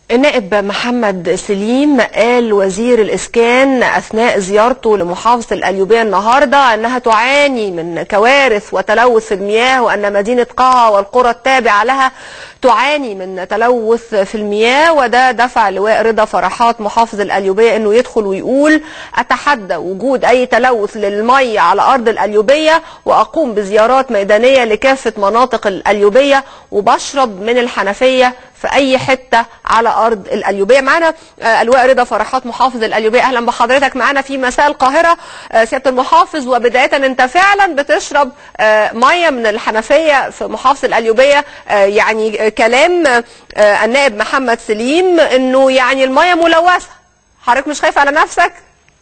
النائب محمد سليم قال وزير الإسكان أثناء زيارته لمحافظة القليوبية النهاردة أنها تعاني من كوارث وتلوث في المياه وأن مدينة قاها والقرى التابعة لها تعاني من تلوث في المياه وده دفع لواء رضا فرحات محافظ القليوبية أنه يدخل ويقول أتحدى وجود أي تلوث للمية على أرض القليوبية وأقوم بزيارات ميدانية لكافة مناطق القليوبية وبشرب من الحنفية في اي حته على ارض القليوبيه معانا آه، اللواء رضا فرحات محافظ القليوبيه اهلا بحضرتك معانا في مساء القاهره آه، سياده المحافظ وبدايه انت فعلا بتشرب آه، ميه من الحنفيه في محافظه القليوبيه آه، يعني آه، كلام آه، النائب محمد سليم انه يعني الميه ملوثه حضرتك مش خايف على نفسك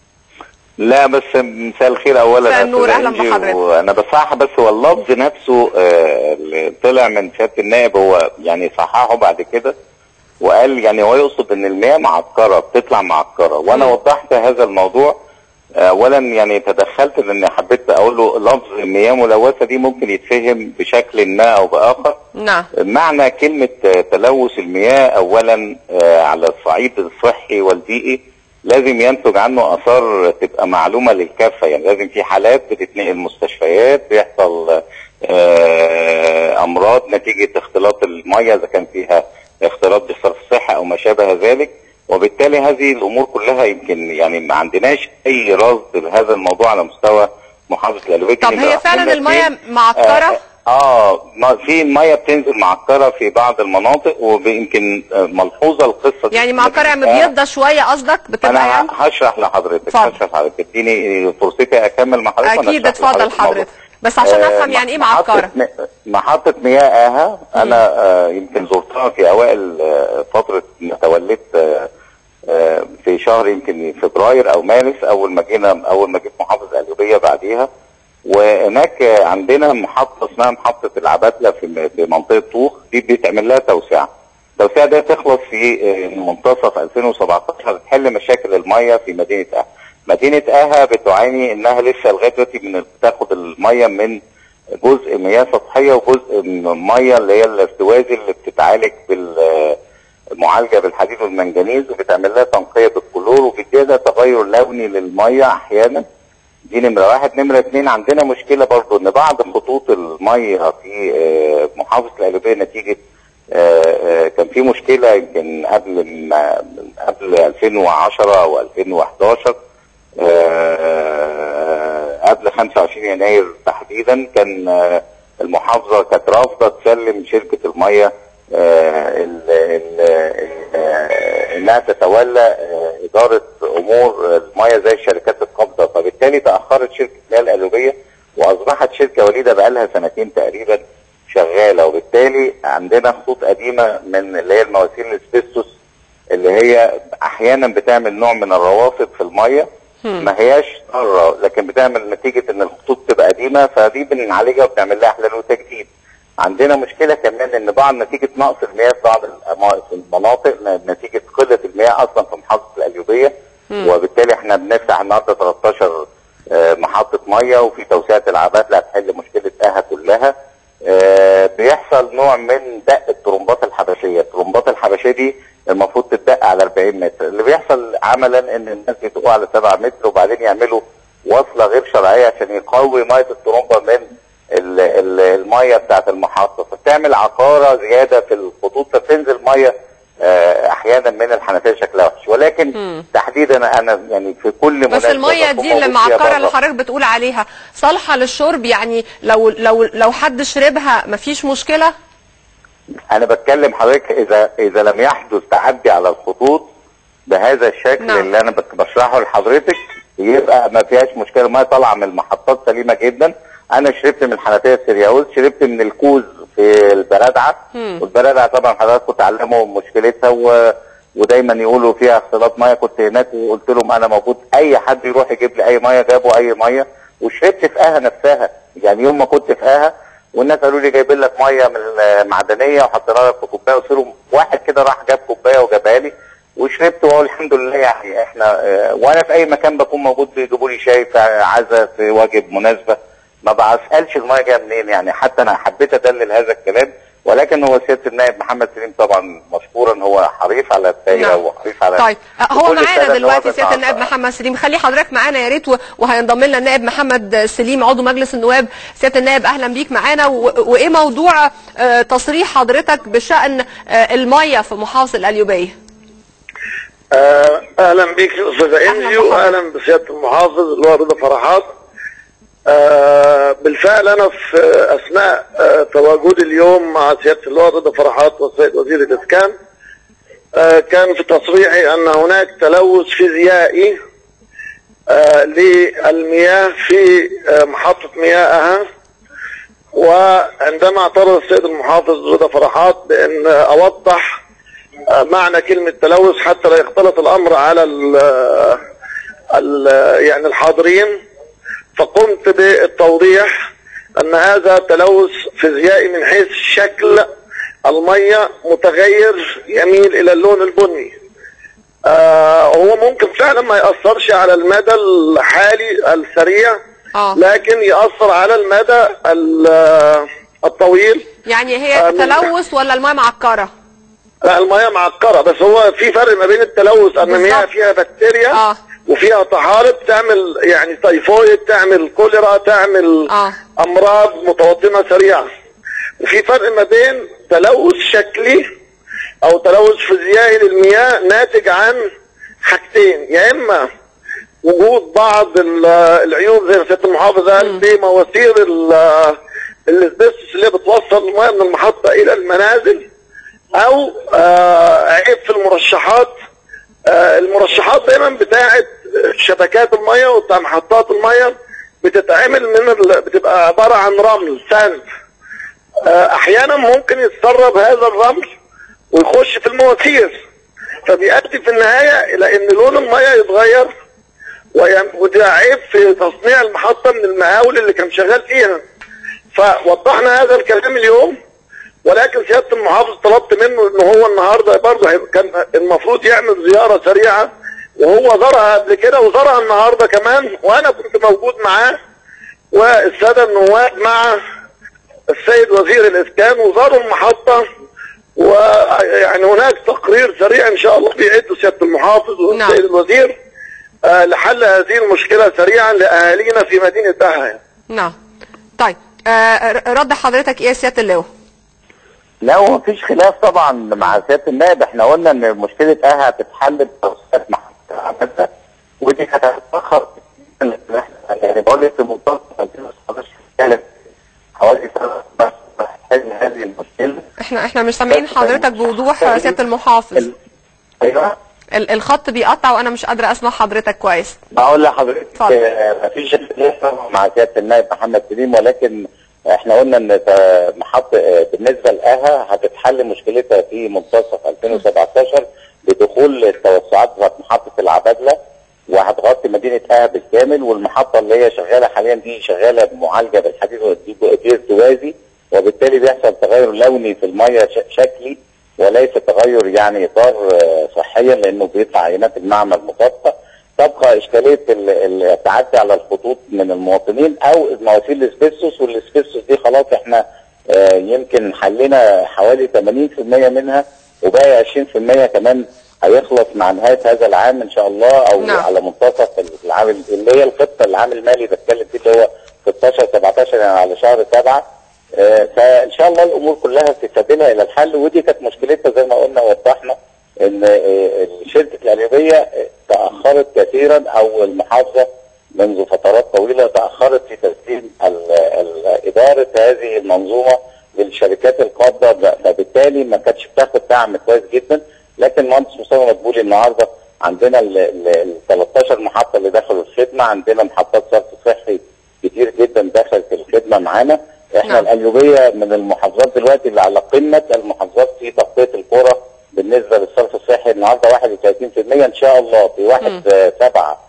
لا بس مساء الخير اولا مساء يا النور، أستاذ أهلا إنجي، بحضرتك. وانا بصحح بس هو اللفظ نفسه آه، اللي طلع من سياده النائب هو يعني صححه بعد كده وقال يعني هو يقصد ان المياه معكره بتطلع معكره وانا مم. وضحت هذا الموضوع آه، اولا يعني تدخلت لان حبيت اقول له لفظ مياه ملوثه دي ممكن يتفهم بشكل ما او باخر نعم معنى كلمة آه، تلوث المياه أولا آه، على الصعيد الصحي والبيئي لازم ينتج عنه آثار تبقى معلومة للكافة يعني لازم في حالات بتتنقل مستشفيات بيحصل آه، أمراض نتيجة اختلاط المياه إذا كان فيها اختلاط بصرف صحة أو ما شابه ذلك وبالتالي هذه الأمور كلها يمكن يعني ما عندناش أي رصد لهذا الموضوع على مستوى محافظة الألوية طب هي فعلا الميه معكره آه, اه ما في الميه بتنزل معكره في بعض المناطق ويمكن آه، ملحوظه القصه دي يعني معكره يعني آه، مبيضه شويه قصدك بتبقى انا يعني هشرح لحضرتك اتفضل. هشرح لحضرتك اديني فرصتي اكمل مع حضرتك وأنا اكيد أشرح اتفضل لحضرتك الموضوع. حضرتك بس عشان آه، افهم يعني ايه محطة معكره م- محطة مياه آها أنا آه يمكن زرتها في أوائل آه فترة ما توليت آه آه في شهر يمكن فبراير أو مارس أول ما جينا أول ما جيت محافظة القليوبية بعديها وهناك آه، عندنا محطة اسمها محطة العباتلة في في منطقة طوخ دي بيتعمل لها توسعة التوسعة دي تخلص في آه، منتصف 2017 تحل مشاكل المية في مدينة آها مدينة آها بتعاني انها لسه لغاية دلوقتي من بتاخد المية من جزء مياه سطحية وجزء من مية اللي هي الاستوازي اللي بتتعالج بالمعالجة بالحديد والمنجنيز وبتعمل لها تنقية بالكلور وبتديها تغير لوني للمية احيانا دي نمرة واحد نمرة اتنين عندنا مشكلة برضو ان بعض خطوط المية في آه، محافظة القليوبية نتيجة آه، آه، كان في مشكلة يمكن قبل ما قبل 2010 او 2011 آه، قبل 25 يناير تحديدا كان آه، المحافظة كانت رافضة تسلم شركة المية آه، ال- ال- آه، انها تتولى آه، اداره امور المياه زي الشركات القابضه فبالتالي تاخرت شركه مياه القليوبيه واصبحت شركه وليده بقى لها سنتين تقريبا شغاله وبالتالي عندنا خطوط قديمه من اللي هي المواسير الاسبستوس اللي هي احيانا بتعمل نوع من الروافد في الميه ما هياش ضاره لكن بتعمل نتيجه ان الخطوط تبقى قديمه فدي بنعالجها وبنعمل لها احلال وتجديد عندنا مشكله كمان ان بعض نتيجه نقص المياه في بعض الأما- في المناطق ن- نتيجه قله المياه اصلا في محافظه القليوبيه وبالتالي احنا بنفتح النهارده 13 آه، محطه ميه وفي توسعه العبات اللي هتحل مشكله اها كلها آه، بيحصل نوع من دق الطرمبات الحبشيه، الطرمبات الحبشيه دي المفروض تدق على 40 متر، اللي بيحصل عملا ان الناس بيدقوا على 7 متر وبعدين يعملوا وصله غير شرعيه عشان يقوي ميه الطرمبه من ال- ال- الميه بتاعت المحطه فبتعمل عقاره زياده في الخطوط فبتنزل ميه آه، احيانا من الحنفيه شكلها وحش ولكن مم. تحديدا انا يعني في كل بس مناسبة الميه بكون دي اللي موجود فيها معكره اللي بره. حضرتك بتقول عليها صالحه للشرب يعني لو لو لو حد شربها مفيش مشكله انا بتكلم حضرتك اذا اذا لم يحدث تعدي على الخطوط بهذا الشكل نعم. اللي انا بت- بشرحه لحضرتك يبقى ما فيهاش مشكله الميه طالعه من المحطات سليمه جدا انا شربت من الحنفيه السرياوز شربت من الكوز في البرادعه مم. والبرادعه طبعا حضراتكم تعلموا مشكلتها و... ودايما يقولوا فيها اختلاط ميه كنت هناك وقلت لهم انا موجود اي حد يروح يجيب لي اي ميه جابوا اي ميه وشربت في اها نفسها يعني يوم ما كنت في اها والناس قالوا لي جايبين لك ميه من المعدنيه وحطيناها لك في كوبايه قلت لهم واحد كده راح جاب كوبايه وجابها لي وشربت وهو الحمد لله يعني احنا اه وانا في اي مكان بكون موجود بيجيبوا لي شاي في عزا في واجب مناسبه ما بسالش الميه جايه منين يعني حتى انا حبيت ادلل هذا الكلام ولكن هو سياده النائب محمد سليم طبعا مشكورا هو حريص على الدائره نعم. وحريص على طيب هو كل معانا السادة دلوقتي النواب سياده النائب النهاردة. محمد سليم خلي حضرتك معانا يا ريت و- وهينضم لنا النائب محمد سليم عضو مجلس النواب سياده النائب اهلا بيك معانا و- وايه موضوع آه، تصريح حضرتك بشان آه، الميه في محافظه القليوبيه آه، اهلا بك استاذه أهلا انجي بحضرتك. واهلا بسياده المحافظ اللي هو رضا فرحات آه، بالفعل انا في اثناء آه، تواجدي اليوم مع سياده اللواء رضا فرحات والسيد وزير الاسكان آه، كان في تصريحي ان هناك تلوث فيزيائي آه، للمياه في آه، محطه مياهها وعندما اعترض السيد المحافظ رضا فرحات بان اوضح آه، معنى كلمة تلوث حتى لا يختلط الأمر على ال ال يعني الحاضرين فقمت بالتوضيح أن هذا تلوث فيزيائي من حيث شكل المية متغير يميل إلى اللون البني آه هو ممكن فعلا ما يأثرش على المدى الحالي السريع آه. لكن يأثر على المدى ال- الطويل يعني هي آه، تلوث ولا الميه معكره لا المياه معكرة بس هو في فرق ما بين التلوث ان بالظبط. المياه فيها بكتيريا آه. وفيها طحالب تعمل يعني تيفويد تعمل كوليرا تعمل آه. امراض متوطنة سريعة وفي فرق ما بين تلوث شكلي او تلوث فيزيائي للمياه ناتج عن حاجتين يا اما وجود بعض ال- العيوب زي ما سياده المحافظ قال بمواسير ال- الاسبستوس اللي بتوصل المياه من المحطه الى المنازل او آه عيب في المرشحات آه المرشحات دايما بتاعت شبكات الميه وبتاع محطات الميه بتتعمل من ال... بتبقى عباره عن رمل ساند آه احيانا ممكن يتسرب هذا الرمل ويخش في المواسير فبيؤدي في النهايه الى ان لون الميه يتغير ويم- وده عيب في تصنيع المحطه من المقاول اللي كان شغال فيها فوضحنا هذا الكلام اليوم ولكن سياده المحافظ طلبت منه ان هو النهارده برضه هيبقى- كان المفروض يعمل زياره سريعه وهو زارها قبل كده وزارها النهارده كمان وانا كنت موجود معاه والساده النواب مع السيد وزير الاسكان وزاروا المحطه ويعني هناك تقرير سريع ان شاء الله بيعده سياده المحافظ نعم. والسيد الوزير آه، لحل هذه المشكله سريعا لاهالينا في مدينه دهيا نعم طيب آه، ر- رد حضرتك ايه يا سياده اللواء لا هو مفيش خلاف طبعا مع سياده النائب احنا قلنا ان مشكله اها هتتحل بتوسيعات محطه عملتها ودي كانت هتتاخر يعني بقول لك في منتصف 2019 كانت حوالي سنه بس تحل هذه المشكله احنا احنا مش سامعين حضرتك بوضوح يا سياده المحافظ ال- ايوه ال- الخط بيقطع وانا مش قادره اسمع حضرتك كويس بقول لحضرتك اتفضل. آه، مفيش اختلاف طبعا مع سياده النائب محمد سليم ولكن احنا قلنا ان ت- محطه آه، بالنسبه لاها هتتحل مشكلتها في منتصف 2017 بدخول التوسعات بتاعت محطه العبادله وهتغطي مدينه اها بالكامل والمحطه اللي هي شغاله حاليا دي شغاله بمعالجه بالحديد والارتوازي وبالتالي بيحصل تغير لوني في الميه ش- شكلي وليس تغير يعني ضار آه، صحيا لانه بيطلع عينات المعمل مغطى تبقى اشكاليه ال- ال- التعدي على الخطوط من المواطنين او مواسير الاسبستوس والاسبستوس دي خلاص احنا آه، يمكن حلينا حوالي 80% منها وباقي 20% كمان هيخلص مع نهايه هذا العام ان شاء الله او نعم. على منتصف العام اللي هي الخطه العام المالي بتكلم فيه اللي هو 16 17 يعني على شهر 7 آه، فان شاء الله الامور كلها في سبيلها الى الحل ودي كانت مشكلتها زي ما قلنا وضحنا ان آه، شركه القليوبيه آه، تاخرت كثيرا او المحافظه منذ فترات طويله تاخرت في تسليم ال- ال- اداره هذه المنظومه للشركات القابضه ب- فبالتالي ما كانتش بتاخد دعم كويس جدا لكن المهندس مصطفى مدبولي النهارده عندنا ال ال- ال 13 محطه اللي دخلوا الخدمه عندنا محطات صرف صحي كتير جدا دخلت الخدمه معانا احنا نعم. القليوبيه من المحافظات دلوقتي اللي على قمه المحافظات في تغطيه القرى بالنسبه للصرف الصحي النهارده 31% ان شاء الله في 1 7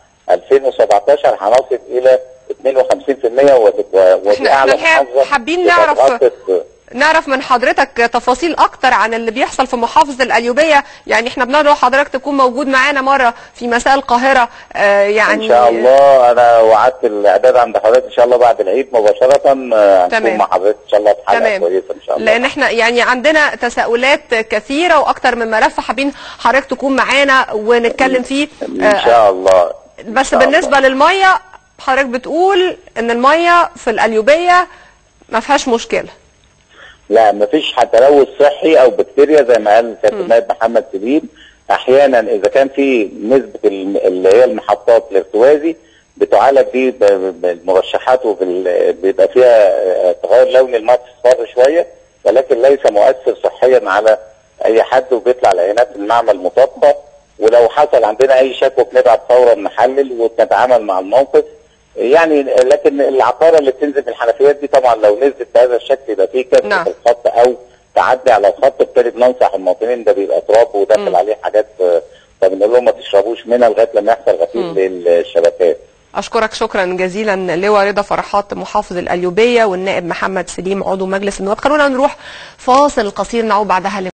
2017 هنصل الى 52% وتبقى ودي احنا- اعلى احنا الحقيقة محافظه حابين نعرف- بتغطي نعرف من حضرتك تفاصيل اكتر عن اللي بيحصل في محافظه القليوبيه يعني احنا بندعو حضرتك تكون موجود معانا مره في مساء القاهره آه، يعني ان شاء الله انا وعدت الاعداد عند حضرتك ان شاء الله بعد العيد مباشره آه، هنكون تمام. مع حضرتك ان شاء الله في حلقه تمام كويسه ان شاء الله لان احنا يعني عندنا تساؤلات كثيره واكتر من ملف حابين حضرتك تكون معانا ونتكلم فيه ان آه، شاء الله إن بس شاء بالنسبه الله. للميه حضرتك بتقول ان الميه في القليوبيه ما فيهاش مشكله لا مفيش تلوث صحي او بكتيريا زي ما قال سياده النائب محمد سليم احيانا اذا كان في نسبه الم- اللي هي المحطات الارتوازي بتعالج دي ب- ب- بالمرشحات وبال- بيبقى فيها آه، تغير لون الماء تصفر شويه ولكن ليس مؤثر صحيا على اي حد وبيطلع العينات من معمل مطابقه ولو حصل عندنا اي شكوى بنبعت فورا نحلل ونتعامل مع الموقف يعني لكن العقاره اللي بتنزل من الحنفيات دي طبعا لو نزلت بهذا الشكل يبقى فيه كسر نعم. في الخط او تعدي على الخط بالتالي بننصح المواطنين ده بيبقى تراب وداخل عليه حاجات آه، فبنقول لهم ما تشربوش منها لغايه لما يحصل غسيل للشبكات اشكرك شكرا جزيلا لواء رضا فرحات محافظ القليوبيه والنائب محمد سليم عضو مجلس النواب خلونا نروح فاصل قصير نعود بعدها